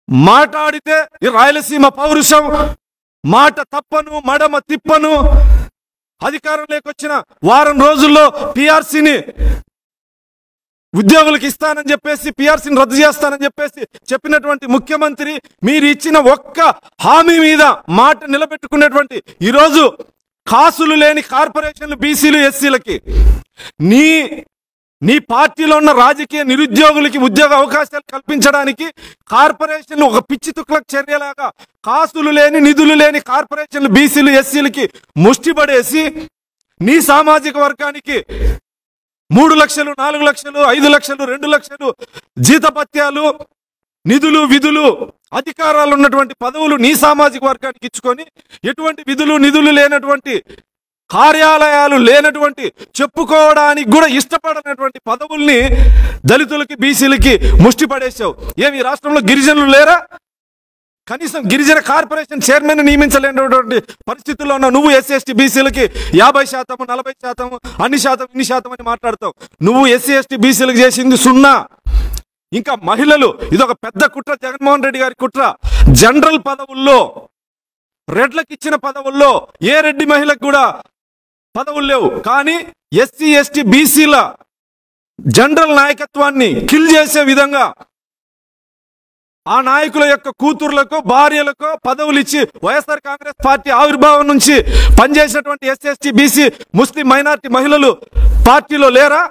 మాట్లాడితే ఈ రాయలసీమ పౌరుషం మాట తప్పను మడమ తిప్పను అధికారం లేకొచ్చిన వారం రోజుల్లో పిఆర్సీని ఉద్యోగులకు ఇస్తానని చెప్పేసి పిఆర్సీని రద్దు చేస్తానని చెప్పేసి చెప్పినటువంటి ముఖ్యమంత్రి మీరు ఇచ్చిన ఒక్క హామీ మీద మాట నిలబెట్టుకునేటువంటి ఈరోజు కాసులు లేని కార్పొరేషన్లు బీసీలు ఎస్సీలకి నీ నీ పార్టీలో ఉన్న రాజకీయ నిరుద్యోగులకి ఉద్యోగ అవకాశాలు కల్పించడానికి కార్పొరేషన్లు ఒక పిచ్చి తుక్లక్ చర్యలాగా కాసులు లేని నిధులు లేని కార్పొరేషన్లు బీసీలు ఎస్సీలకి ముష్టిపడేసి నీ సామాజిక వర్గానికి మూడు లక్షలు నాలుగు లక్షలు ఐదు లక్షలు రెండు లక్షలు జీతపత్యాలు నిధులు విధులు అధికారాలు ఉన్నటువంటి పదవులు నీ సామాజిక వర్గానికి ఇచ్చుకొని ఎటువంటి విధులు నిధులు లేనటువంటి కార్యాలయాలు లేనటువంటి చెప్పుకోవడానికి కూడా ఇష్టపడనటువంటి పదవుల్ని దళితులకి బీసీలకి ముష్టి పడేసావు ఏమి ఈ రాష్ట్రంలో గిరిజనులు లేరా కనీసం గిరిజన కార్పొరేషన్ చైర్మన్ నియమించలేనటువంటి పరిస్థితుల్లో ఉన్న నువ్వు ఎస్సీ ఎస్టీ బీసీలకి యాభై శాతం నలభై శాతం అన్ని శాతం ఇన్ని శాతం అని మాట్లాడతావు నువ్వు ఎస్సీ ఎస్టీ బీసీలకు చేసింది సున్నా ఇంకా మహిళలు ఇదొక పెద్ద కుట్ర జగన్మోహన్ రెడ్డి గారి కుట్ర జనరల్ పదవుల్లో రెడ్లకు ఇచ్చిన పదవుల్లో ఏ రెడ్డి మహిళకు కూడా పదవులు లేవు కానీ ఎస్సీ ఎస్టీ బీసీల జనరల్ నాయకత్వాన్ని కిల్ చేసే విధంగా ఆ నాయకుల యొక్క కూతుర్లకు భార్యలకు పదవులు ఇచ్చి వైఎస్ఆర్ కాంగ్రెస్ పార్టీ ఆవిర్భావం నుంచి పనిచేసినటువంటి SC ST BC Muslim minority మహిళలు పార్టీలో లేరా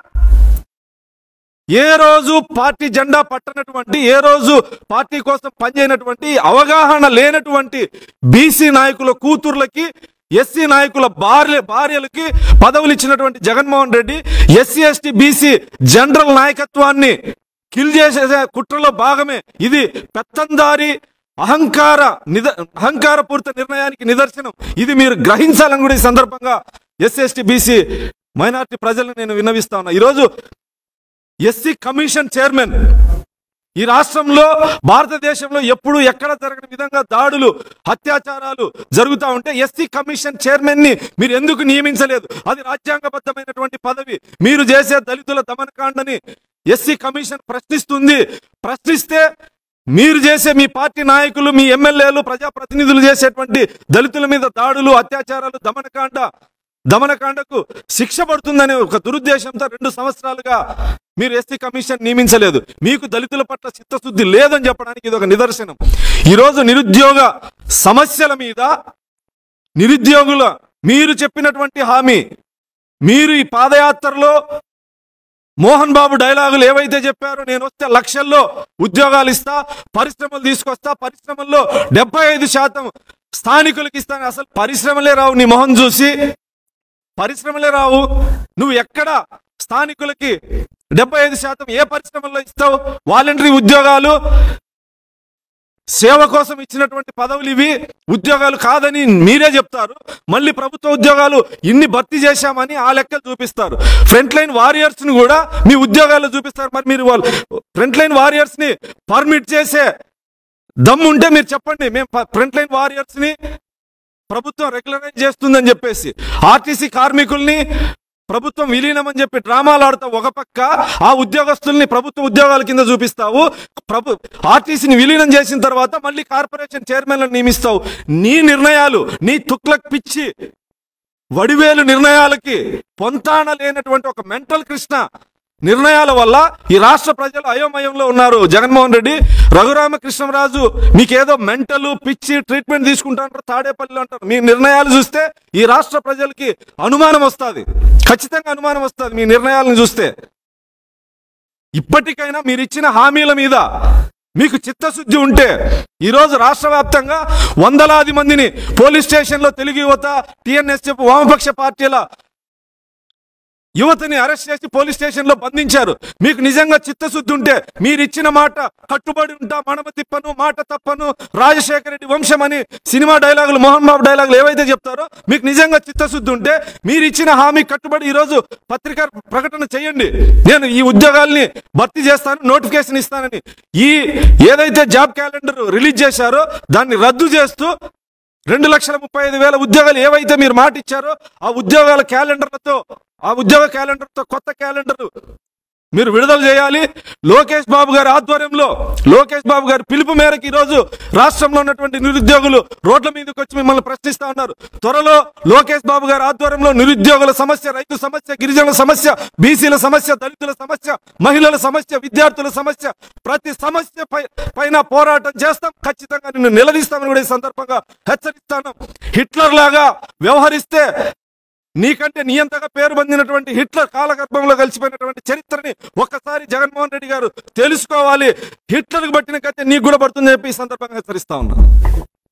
ఏ రోజు పార్టీ జెండా పట్టనటువంటి ఏ రోజు పార్టీ కోసం పనిచేయనటువంటి అవగాహన లేనటువంటి బీసీ నాయకుల కూతుర్లకి ఎస్సీ నాయకుల భార్య భార్యలకి పదవులు ఇచ్చినటువంటి Jaganmohan Reddy SC ST BC general నాయకత్వాన్ని కిల్ చేసే కుట్రలో భాగమే ఇది పెత్తందారి అహంకార నిద అహంకారపూరిత నిర్ణయానికి నిదర్శనం ఇది మీరు గ్రహించాలని కూడా ఈ సందర్భంగా ఎస్సీ ఎస్టీ బీసీ మైనార్టీ ప్రజలను నేను విన్నవిస్తా ఉన్నా ఈరోజు ఎస్సీ కమిషన్ చైర్మన్ ఈ రాష్ట్రంలో భారతదేశంలో ఎప్పుడు ఎక్కడ జరగని విధంగా దాడులు అత్యాచారాలు జరుగుతూ ఉంటే ఎస్సీ కమిషన్ చైర్మన్ ని మీరు ఎందుకు నియమించలేదు అది రాజ్యాంగబద్ధమైనటువంటి పదవి మీరు చేసే దళితుల దమనకాండని ఎస్సీ కమిషన్ ప్రశ్నిస్తుంది ప్రశ్నిస్తే మీరు చేసే మీ పార్టీ నాయకులు మీ ఎమ్మెల్యేలు ప్రజాప్రతినిధులు చేసేటువంటి దళితుల మీద దాడులు అత్యాచారాలు దమనకాండ దమనకాండకు శిక్ష పడుతుందనే ఒక దురుద్దేశంతో రెండు సంవత్సరాలుగా మీరు ఎస్సీ కమిషన్ నియమించలేదు మీకు దళితుల పట్ల చిత్తశుద్ధి లేదని చెప్పడానికి ఇది ఒక నిదర్శనం ఈరోజు నిరుద్యోగ సమస్యల మీద నిరుద్యోగుల మీరు చెప్పినటువంటి హామీ మీరు ఈ పాదయాత్రలో మోహన్ బాబు డైలాగులు ఏవైతే చెప్పారో నేను వస్తే లక్షల్లో ఉద్యోగాలు ఇస్తా పరిశ్రమలు తీసుకొస్తా పరిశ్రమల్లో డెబ్బై ఐదు శాతం స్థానికులకి ఇస్తాను అసలు పరిశ్రమలే రావు నీ మొహం చూసి పరిశ్రమలే రావు నువ్వు ఎక్కడ స్థానికులకి డెబ్బై ఐదు శాతం ఏ పరిశ్రమల్లో ఇస్తావు వాలంటరీ ఉద్యోగాలు సేవ కోసం ఇచ్చినటువంటి పదవులు ఇవి ఉద్యోగాలు కాదని మీరే చెప్తారు మళ్ళీ ప్రభుత్వ ఉద్యోగాలు ఇన్ని భర్తీ చేశామని ఆ లెక్కలు చూపిస్తారు ఫ్రంట్ లైన్ వారియర్స్ ని కూడా మీ ఉద్యోగాలు చూపిస్తారు మరి మీరు వాళ్ళు ఫ్రంట్ లైన్ వారియర్స్ ని పర్మిట్ చేసే దమ్ము ఉంటే మీరు చెప్పండి మేము ఫ్రంట్ లైన్ వారియర్స్ ని ప్రభుత్వం రెగ్యులరైజ్ చేస్తుందని చెప్పేసి ఆర్టీసీ కార్మికుల్ని ప్రభుత్వం విలీనమని చెప్పి డ్రామాలు ఆడుతావు ఒక పక్క ఆ ఉద్యోగస్తుల్ని ప్రభుత్వ ఉద్యోగాల కింద చూపిస్తావు ప్రభు ఆర్టీసీని విలీనం చేసిన తర్వాత మళ్ళీ కార్పొరేషన్ చైర్మన్లను నియమిస్తావు నీ నిర్ణయాలు నీ తుక్లక్ పిచ్చి వడివేలు నిర్ణయాలకి పొంతాన లేనటువంటి ఒక మెంటల్ కృష్ణ నిర్ణయాల వల్ల ఈ రాష్ట్ర ప్రజలు అయోమయంలో ఉన్నారు జగన్మోహన్ రెడ్డి రఘురామకృష్ణరాజు మీకేదో మెంటల్ పిచ్చి ట్రీట్మెంట్ తీసుకుంటారంటారు తాడేపల్లిలో అంటారు మీ నిర్ణయాలు చూస్తే ఈ రాష్ట్ర ప్రజలకి అనుమానం వస్తుంది ఖచ్చితంగా అనుమానం వస్తుంది మీ నిర్ణయాలను చూస్తే ఇప్పటికైనా మీరు ఇచ్చిన హామీల మీద మీకు చిత్తశుద్ధి ఉంటే ఈరోజు రాష్ట్ర వ్యాప్తంగా వందలాది మందిని పోలీస్ స్టేషన్లో తెలుగు యువత టిఎన్ఎస్ఎఫ్ వామపక్ష పార్టీల యువతని అరెస్ట్ చేసి పోలీస్ స్టేషన్ లో బంధించారు మీకు నిజంగా చిత్తశుద్ధి ఉంటే మీరు ఇచ్చిన మాట కట్టుబడి ఉంటా మడమ తిప్పను మాట తప్పను రాజశేఖర రెడ్డి వంశం అని సినిమా డైలాగులు మోహన్ బాబు డైలాగులు ఏవైతే చెప్తారో మీకు నిజంగా చిత్తశుద్ధి ఉంటే మీరు ఇచ్చిన హామీ కట్టుబడి ఈ రోజు పత్రికా ప్రకటన చేయండి నేను ఈ ఉద్యోగాల్ని భర్తీ చేస్తాను నోటిఫికేషన్ ఇస్తానని ఈ ఏదైతే జాబ్ క్యాలెండర్ రిలీజ్ చేశారో దాన్ని రద్దు చేస్తూ రెండు లక్షల ముప్పై ఐదు వేల ఉద్యోగాలు ఏవైతే మీరు మాట ఇచ్చారో ఆ ఉద్యోగాల క్యాలెండర్లతో ఆ ఉద్యోగ క్యాలెండర్తో కొత్త క్యాలెండర్ మీరు విడుదల చేయాలి లోకేష్ బాబు గారి ఆధ్వర్యంలో లోకేష్ బాబు గారి పిలుపు మేరకు ఈ రోజు రాష్ట్రంలో ఉన్నటువంటి నిరుద్యోగులు రోడ్ల మీదకి వచ్చి మిమ్మల్ని ప్రశ్నిస్తా ఉన్నారు త్వరలో లోకేష్ బాబు గారి ఆధ్వర్యంలో నిరుద్యోగుల సమస్య రైతు సమస్య గిరిజనుల సమస్య బీసీల సమస్య దళితుల సమస్య మహిళల సమస్య విద్యార్థుల సమస్య ప్రతి సమస్య పై పైన పోరాటం చేస్తాం ఖచ్చితంగా నిన్ను నిలదీస్తామని కూడా ఈ సందర్భంగా హెచ్చరిస్తాను హిట్లర్ లాగా వ్యవహరిస్తే నీకంటే నీ అంతగా పేరు పొందినటువంటి హిట్లర్ కాలగర్భంలో కలిసిపోయినటువంటి చరిత్రని ఒక్కసారి జగన్మోహన్ రెడ్డి గారు తెలుసుకోవాలి హిట్లర్కి పట్టిన కథ నీకు కూడా పడుతుందని చెప్పి ఈ సందర్భంగా హెచ్చరిస్తా ఉన్నా